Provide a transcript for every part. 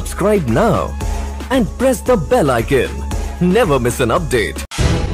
Subscribe now and press the bell icon. Never miss an update.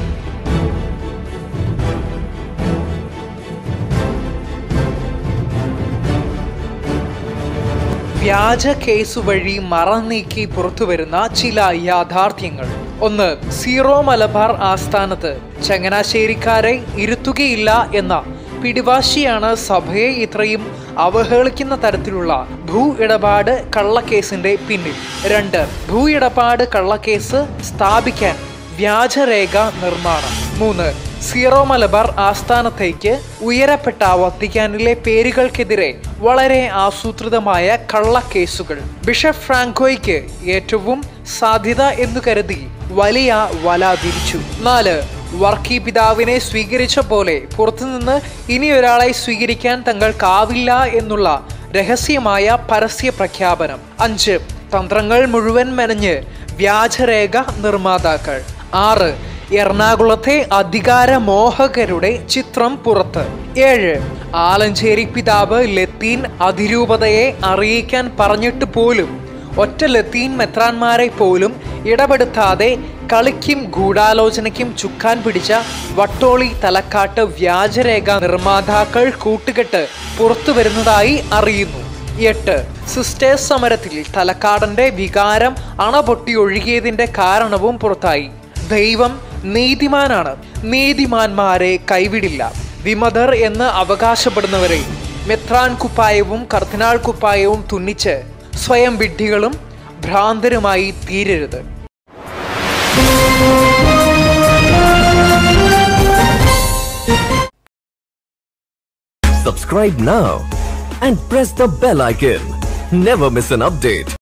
വ്യാജ case വഴി മറനീക്കി പുറത്തുവരുന്ന ചില യാഥാർത്ഥ്യങ്ങൾ ഒന്ന് സീറോ മലബാർ ആസ്ഥാനത്ത് ചങ്ങനാശ്ശേരിക്കാരെ ഇരുത്തുകയില്ല എന്ന പിടിവാശിയാണ് സഭയെ ഇത്രയും അവഹേളിക്കുന്ന തരത്തിലുള്ള ഭൂ ഇടപാട് കള്ളക്കേസിന്റെ പിന്നിൽ രണ്ട് ഭൂ ഇടപാട് കള്ളക്കേസ് സ്ഥാപിക്കാൻ വ്യാജരേഖ നിർമ്മാണം മൂന്ന് സീറോ മലബാർ ആസ്ഥാനത്തേക്ക് ഉയരപ്പെട്ട വത്തിക്കാനിലെ പേരുകൾക്കെതിരെ വളരെ ആസൂത്രിതമായ കള്ളക്കേസുകൾ ബിഷപ്പ് ഫ്രാങ്കോയ്ക്ക് ഏറ്റവും സാധ്യത എന്നു കരുതി വലിയ വല തിരിച്ചു നാല് വർക്കി പിതാവിനെ സ്വീകരിച്ച പോലെ പുറത്തുനിന്ന് ഇനി ഒരാളെ സ്വീകരിക്കാൻ തങ്ങൾക്കാവില്ല എന്നുള്ള രഹസ്യമായ പരസ്യ പ്രഖ്യാപനം അഞ്ച് തന്ത്രങ്ങൾ മുഴുവൻ മെനഞ്ഞ് വ്യാജരേഖ നിർമ്മാതാക്കൾ ആറ് എറണാകുളത്തെ അധികാരമോഹകരുടെ ചിത്രം പുറത്ത് ഏഴ് ആലഞ്ചേരി പിതാവ് ലത്തീൻ അതിരൂപതയെ അറിയിക്കാൻ പറഞ്ഞിട്ട് പോലും ഒറ്റ ലത്തീൻ മെത്രാന്മാരെ പോലും ഇടപെടുത്താതെ കളിക്കും ഗൂഢാലോചനയ്ക്കും ചുക്കാൻ പിടിച്ച വട്ടോളി തലക്കാട്ട് വ്യാജരേഖ നിർമ്മാതാക്കൾ കൂട്ടുകെട്ട് പുറത്തു വരുന്നതായി അറിയുന്നു എട്ട് സിസ്റ്റേഴ്സ് സമരത്തിൽ തലക്കാടന്റെ വികാരം അണപൊട്ടി ഒഴുകിയതിന്റെ കാരണവും പുറത്തായി ദൈവം നീതിമാനാണ് നീതിമാന്മാരെ കൈവിടില്ല വിമതർ എന്ന് അവകാശപ്പെടുന്നവരെ മെത്രാൻ കുപ്പായവും കർദിനാൾ കുപ്പായവും തുന്നിച്ച് സ്വയം വിഡ്ഢികളും ഭ്രാന്തരുമായി തീരരുത് Subscribe now and press the bell icon. Never miss an update.